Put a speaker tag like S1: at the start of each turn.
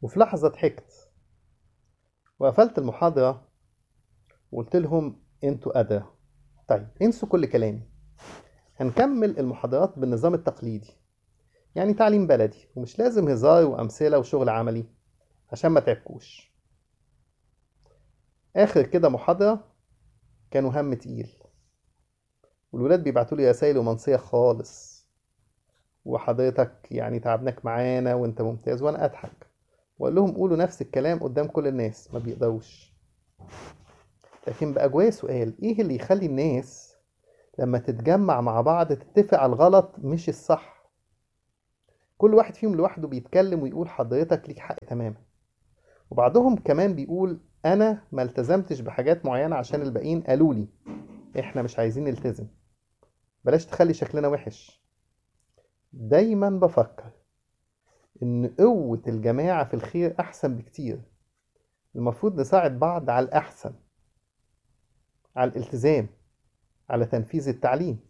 S1: وفي لحظة ضحكت وقفلت المحاضرة وقلت لهم انتوا أدرى طيب انسوا كل كلامي هنكمل المحاضرات بالنظام التقليدي يعني تعليم بلدي ومش لازم هزار وأمثلة وشغل عملي عشان ما تعبكوش آخر كده محاضرة كانوا هم تقيل والولاد بيبعتوا لي رسايل رومانسية خالص وحضرتك يعني تعبناك معانا وانت ممتاز وانا اضحك واقول لهم قولوا نفس الكلام قدام كل الناس ما بيقدروش لكن بقى جوايا سؤال ايه اللي يخلي الناس لما تتجمع مع بعض تتفق على الغلط مش الصح كل واحد فيهم لوحده بيتكلم ويقول حضرتك ليك حق تماما وبعضهم كمان بيقول انا ما التزمتش بحاجات معينة عشان الباقيين قالوا لي احنا مش عايزين نلتزم بلاش تخلي شكلنا وحش دايما بفكر ان قوة الجماعة في الخير احسن بكتير المفروض نساعد بعض على الاحسن على الالتزام على تنفيذ التعليم